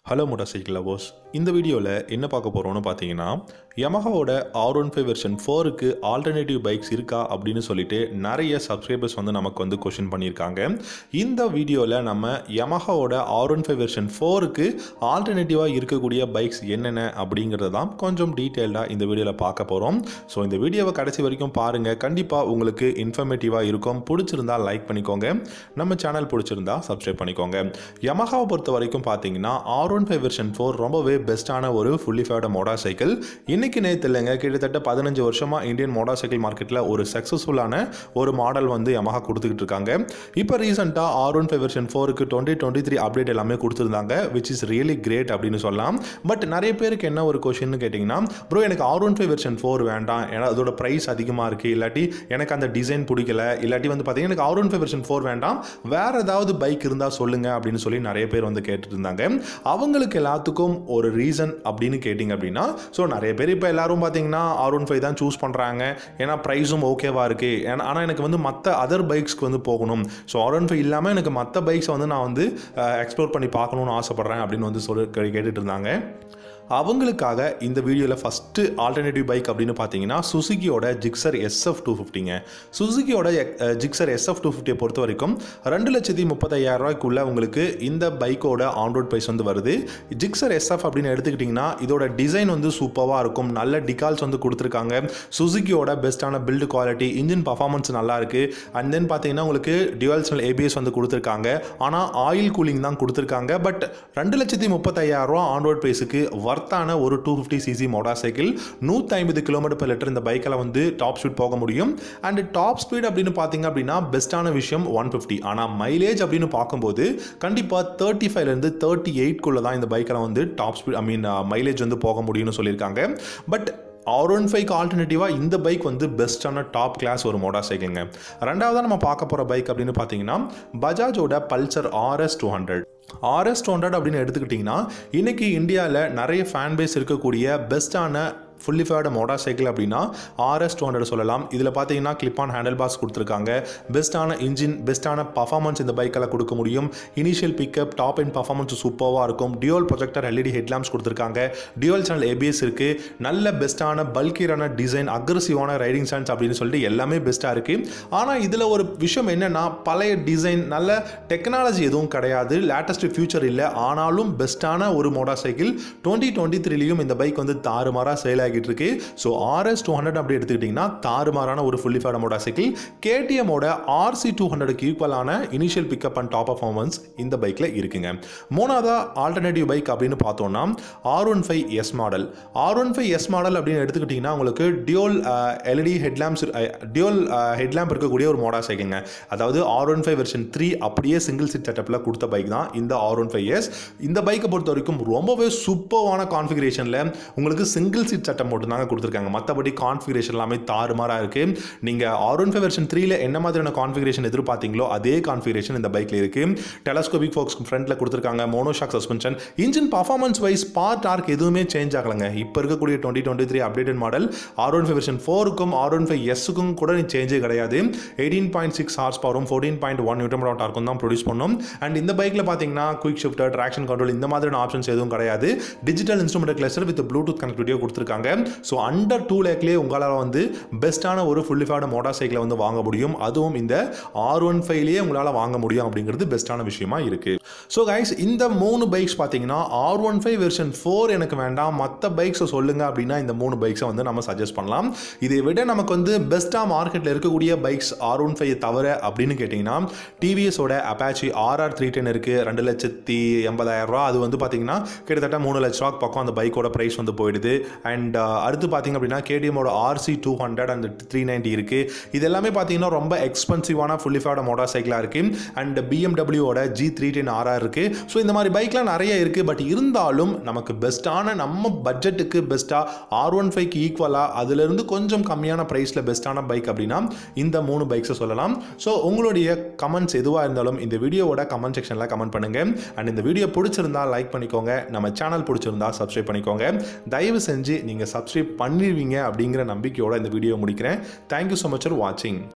hello motor cycle lovers இந்த வீடியோவில் என்ன பார்க்க போகிறோம்னு பார்த்தீங்கன்னா யமஹாவோட ஆர் ஒன் ஃபைவ் வெர்ஷன் ஃபோருக்கு ஆல்டர்னேட்டிவ் பைக்ஸ் இருக்கா அப்படின்னு சொல்லிட்டு நிறைய சப்ஸ்கிரைபர்ஸ் வந்து நமக்கு வந்து கொஷின் பண்ணியிருக்காங்க இந்த வீடியோவில் நம்ம யமஹாவோட ஆர் ஒன் ஃபைவ் வெர்ஷன் ஃபோருக்கு ஆல்டர்னேட்டிவாக இருக்கக்கூடிய பைக்ஸ் என்னென்ன அப்படிங்கிறத தான் கொஞ்சம் டீட்டெயில்டாக இந்த வீடியோவில் பார்க்க போகிறோம் ஸோ இந்த வீடியோவை கடைசி வரைக்கும் பாருங்கள் கண்டிப்பாக உங்களுக்கு இன்ஃபர்மேட்டிவாக இருக்கும் பிடிச்சிருந்தா லைக் பண்ணிக்கோங்க நம்ம சேனல் பிடிச்சிருந்தா சப்ஸ்கிரைப் பண்ணிக்கோங்க யமஹாவை பொறுத்த வரைக்கும் பார்த்தீங்கன்னா R one five version four ரொம்பவே பெஸ்ட்டான ஒரு ஃபுல்லி ஃபேட மோட்டார் சைக்கிள் இன்னைக்கு நேற்று இல்லைங்க கிட்டத்தட்ட பதினஞ்சு வருஷமாக இந்தியன் மோட்டார் சைக்கிள் மார்க்கெட்டில் ஒரு சக்ஸஸ்ஃபுல்லான ஒரு மாடல் வந்து யமஹா கொடுத்துக்கிட்டு இருக்காங்க இப்போ ரீசெண்டாக ஆர் ஒன் ஃபைவ் வெர்ஷன் ஃபோருக்கு டுவெண்ட்டி டுவெண்ட்டி த்ரீ அப்டேட் எல்லாமே கொடுத்துருந்தாங்க விச் இஸ் ரியலி கிரேட் அப்படின்னு சொல்லலாம் பட் நிறைய பேருக்கு என்ன ஒரு கொஷின்னு கேட்டிங்கன்னா ப்ரோ எனக்கு R one five version four வேண்டாம் ஏன்னா அதோட ப்ரைஸ் அதிகமாக இருக்குது இல்லாட்டி எனக்கு அந்த டிசைன் பிடிக்கல இல்லாட்டி வந்து பார்த்தீங்கன்னா எனக்கு R one five version four வேண்டாம் வேறு ஏதாவது பைக் இருந்தால் சொல்லுங்கள் அப்படின்னு சொல்லி நிறைய பேர் வந்து கேட்டுட்டு இருந்தாங்க அவங்களுக்கு எல்லாத்துக்கும் ஒரு ரீசன் அப்படின்னு கேட்டிங்க அப்படின்னா ஸோ நிறைய பேர் இப்போ எல்லாரும் பார்த்தீங்கன்னா ஆர் ஒன் ஃபைவ் தான் சூஸ் பண்ணுறாங்க ஏன்னா ப்ரைஸும் ஓகேவா இருக்குது ஏன்னா ஆனால் எனக்கு வந்து மற்ற அதர் பைக்ஸ்க்கு வந்து போகணும் ஸோ ஆர் ஒன் ஃபைவ் இல்லாமல் எனக்கு மற்ற பைக்ஸை வந்து நான் வந்து எக்ஸ்ப்ளோர் பண்ணி பார்க்கணுன்னு ஆசைப்பட்றேன் அப்படின்னு வந்து சொல்லி கேட்டுட்டு இருந்தாங்க அவங்களுக்காக இந்த வீடியோவில் ஃபஸ்ட்டு ஆல்டர்னேட்டிவ் பைக் அப்படின்னு பார்த்தீங்கன்னா சுசுகியோட ஜிக்ஸர் எஸ்எஃப் டூ ஃபிஃப்டிங்க சுசுகியோட ஜிக்ஸர் எஸ்எஃப் டூ ஃபிஃப்டியை பொறுத்த வரைக்கும் ரெண்டு லட்சத்தி முப்பத்தையாயிரம் ரூபாய்க்குள்ள உங்களுக்கு இந்த பைக்கோட ஆன்ரோட் ப்ரைஸ் வந்து வருது ஜிக்ஸர் எஸ்எஃப் அப்படின்னு எடுத்துக்கிட்டிங்கன்னா இதோட டிசைன் வந்து சூப்பராக இருக்கும் நல்ல டிகால்ஸ் வந்து கொடுத்துருக்காங்க சுசுகியோட பெஸ்ட்டான பில்டு குவாலிட்டி இன்ஜின் பர்ஃபார்மன்ஸ் நல்லா இருக்கு அண்ட் தென் பார்த்தீங்கன்னா உங்களுக்கு டியூவல்ஸ்னல் ஏபிஎஸ் வந்து கொடுத்துருக்காங்க ஆனால் ஆயில் கூலிங் தான் கொடுத்துருக்காங்க பட் ரெண்டு லட்சத்தி முப்பத்தையாயிரம் ரூபா ஆன்ரோட் ப்ரைஸுக்கு வர்த்தான ஒரு two fifty CC motorcycle நூற்றி ஐம்பது கிலோமீட்டர் per லிட்டர் இந்த பைக்கில் வந்து டாப் ஸ்பீட் போக முடியும் அண்ட் டாப் ஸ்பீட் அப்படின்னு பார்த்தீங்க அப்படின்னா பெஸ்ட்டான விஷயம் ஒன் ஃபிஃப்டி ஆனால் மைலேஜ் அப்படின்னு பார்க்கும்போது கண்டிப்பாக தேர்ட்டி ஃபைவ்லேருந்து தேர்ட்டி எயிட்குள்ளே தான் இந்த பைக்கில் வந்து top speed I mean mileage வந்து போக முடியும்னு சொல்லியிருக்காங்க பட் ஆர் ஒன் ஃபைவ்க்கு ஆல்டர்னேட்டிவாக இந்த பைக் வந்து பெஸ்ட்டான டாப் கிளாஸ் ஒரு மோட்டார் சைக்கிளுங்க ரெண்டாவதாக நம்ம பார்க்க போகிற பைக் அப்படின்னு பார்த்தீங்கன்னா பஜாஜோட Pulsar RS two hundred RS two hundred அப்படின்னு எடுத்துக்கிட்டிங்கன்னா இன்றைக்கி இந்தியாவில் நிறைய ஃபேன் பேஸ் இருக்கக்கூடிய பெஸ்ட்டான ஃபுல்லி ஃபேர்டு மோட்டார் சைக்கிள் அப்படின்னா ஆர்எஸ் டூ ஹண்ட்ரட் சொல்லலாம் இதில் பார்த்தீங்கன்னா கிளிப் ஆன் ஹேண்டில் பாஸ் கொடுத்துருக்காங்க பெஸ்ட்டான இன்ஜின் பெஸ்ட்டான பர்ஃபார்மன்ஸ் இந்த பைக்கில் கொடுக்க முடியும் initial pickup top and performance சூப்பராக இருக்கும் டியூவல் ப்ரொஜெக்டர் எல்இடி ஹெட்லாம்ஸ் கொடுத்துருக்காங்க டியூவல் சேனல் ஏபிஎஸ் இருக்குது நல்ல பெஸ்ட்டான பல்கியரான டிசைன் அக்ரஸிவான ரைடிங் ஸ்டாண்ட்ஸ் அப்படின்னு சொல்லிட்டு எல்லாமே பெஸ்ட்டாக இருக்குது ஆனால் இதில் ஒரு விஷயம் என்னென்னா பழைய டிசைன் நல்ல டெக்னாலஜி எதுவும் கிடையாது லேட்டஸ்ட் ஃபியூச்சர் இல்லை ஆனாலும் பெஸ்ட்டான ஒரு மோட்டார் சைக்கிள் டுவெண்ட்டி டுவெண்ட்டி த்ரீலையும் இந்த பைக் வந்து தாறுமாறாக சேல் ஆகிட்டு இருக்கு ஸோ ஆர்எஸ் டூ ஹண்ட்ரட் அப்படி எடுத்துக்கிட்டிங்கன்னா தாறுமாறான ஒரு ஃபுல்லி ஃபேட மோட்டார் சைக்கிள் கேடிஎம்மோட ஆர்சி டூ ஹண்ட்ரடுக்கு ஈக்குவலான initial pickup and top performance இந்த பைக்கில் இருக்குங்க மூணாவதா ஆல்டர்னேட்டிவ் பைக் அப்படின்னு பார்த்தோம்னா R one five S model R one five S model அப்படின்னு எடுத்துக்கிட்டிங்கன்னா உங்களுக்கு dual LED headlamps dual headlamp இருக்கக்கூடிய ஒரு மோட்டார் சைக்கிள்ங்க அதாவது R one five version three அப்படியே சிங்கிள் சீட் செட்டப்பில் கொடுத்த பைக் தான் இந்த ஆர் ஒன் ஃபைவ் எஸ் இந்த பைக்கை பொறுத்த வரைக்கும் ரொம்பவே சூப்பரான கான்ஃபிகரேஷனில் உங்களுக்கு சிங்கிள் சீட் செட்டப் மட்டும் தாங்க கொடுத்துருக்காங்க மற்றபடி கான்ஃபிகரேஷன் எல்லாமே தாறுமாறாக இருக்குது நீங்கள் ஆர் ஒன் ஃபைவ் வெர்ஷன் த்ரீல என்ன மாதிரியான கான்ஃபிகரேஷன் எதிர்பார்த்தீங்களோ அதே கான்ஃபிகரேஷன் இந்த பைக்கில் இருக்குது டெலஸ்கோபிக் ஃபோக்ஸ் ஃப்ரண்ட்டில் கொடுத்துருக்காங்க monoshock suspension engine performance wise part ஆர்க் எதுவுமே சேஞ்ச் ஆகலைங்க இப்போ இருக்கக்கூடிய twenty twenty three updated model R one five version ஃபோருக்கும் ஆர் ஒன் ஃபைவ் எஸ்ஸுக்கும் கூட சேஞ்சே கிடையாது எயிட்டீன் பாயிண்ட் சிக்ஸ் ஹார்ஸ் பவரும் ஃபோர்டீன் பாயிண்ட் ஒன் நியூட்ரம் டார்க்கும் தான் ப்ரொடியூஸ் பண்ணும் அண்ட் இந்த பைக்கில் பார்த்தீங்கன்னா குயிக் ஷிஃப்டர் ட்ராக்ஷன் கண்ட்ரோல் இந்த மாதிரியான ஆப்ஷன்ஸ் எதுவும் கிடையாது digital instrument cluster with Bluetooth கனெக்டிவிட்டியோ கொடுத்துருக்காங்க ஸோ அண்டர் டூ லேக்லேயே உங்களால் வந்து பெஸ்ட்டான ஒரு ஃபுல்லி ஃபேட மோட்டார் சைக்கிளை வந்து வாங்க முடியும் அதுவும் இந்த ஆர் ஒன் ஃபைவ்லேயே உங்களால் வாங்க முடியும் அப்படிங்கிறது பெஸ்ட்டான விஷயமா இருக்குது ஸோ கைஸ் இந்த மூணு பைக்ஸ் பார்த்தீங்கன்னா R one five version four எனக்கு வேண்டாம் மற்ற பைக்ஸை சொல்லுங்க அப்படின்னா இந்த மூணு பைக்ஸை வந்து நம்ம சஜஸ்ட் பண்ணலாம் இதை விட நமக்கு வந்து பெஸ்ட்டாக மார்க்கெட்டில் இருக்கக்கூடிய பைக்ஸ் ஆர் ஒன் ஃபைவ் தவிர அப்படின்னு கேட்டிங்கன்னா டிவிஎஸோட அப்பாச்சி ஆர்ஆர் த்ரீ டென் இருக்குது ரெண்டு லட்சத்தி எண்பதாயிரம் ரூபா அது வந்து பார்த்தீங்கன்னா கிட்டத்தட்ட மூணு லட்ச ரூபா பக்கம் அந்த பைக்கோட ப்ரைஸ் வந்து போயிடுது அண்ட் அடுத்து பார்த்தீங்க அப்படின்னா கேடிஎம்மோட RC two hundred and three ninety இருக்குது இது எல்லாமே பார்த்தீங்கன்னா ரொம்ப எக்ஸ்பென்சிவான ஃபுல்லி ஃபேட மோட்டார் சைக்கிளாக இருக்குது அண்ட் பிஎம்டபிள்யூவோட ஜி த்ரீ டென் ஆர்ஆர் இருக்குது ஸோ இந்த மாதிரி பைக்லாம் நிறைய இருக்குது பட் இருந்தாலும் நமக்கு பெஸ்ட்டான நம்ம பட்ஜெட்டுக்கு பெஸ்ட்டாக ஆர் ஒன் ஃபைவ்க்கு ஈக்குவலாக அதுலேருந்து கொஞ்சம் கம்மியான ப்ரைஸில் பெஸ்ட்டான பைக் அப்படின்னா இந்த மூணு பைக்ஸை சொல்லலாம் ஸோ உங்களுடைய கமெண்ட்ஸ் எதுவாக இருந்தாலும் இந்த வீடியோவோட கமெண்ட் செக்ஷனில் கமெண்ட் பண்ணுங்கள் அண்ட் இந்த வீடியோ பிடிச்சிருந்தா லைக் பண்ணிக்கோங்க நம்ம சேனல் பிடிச்சிருந்தா சப்ஸ்கிரைப் பண்ணிக்கோங்க தயவு செஞ்சு நீங்கள் சப்ஸ்கிரைப் பண்ணிடுவீங்க அப்படிங்கிற நம்பிக்கையோட இந்த வீடியோ முடிக்கிறேன் தேங்க்யூ ஸோ மச் ஃபார் வாட்சிங்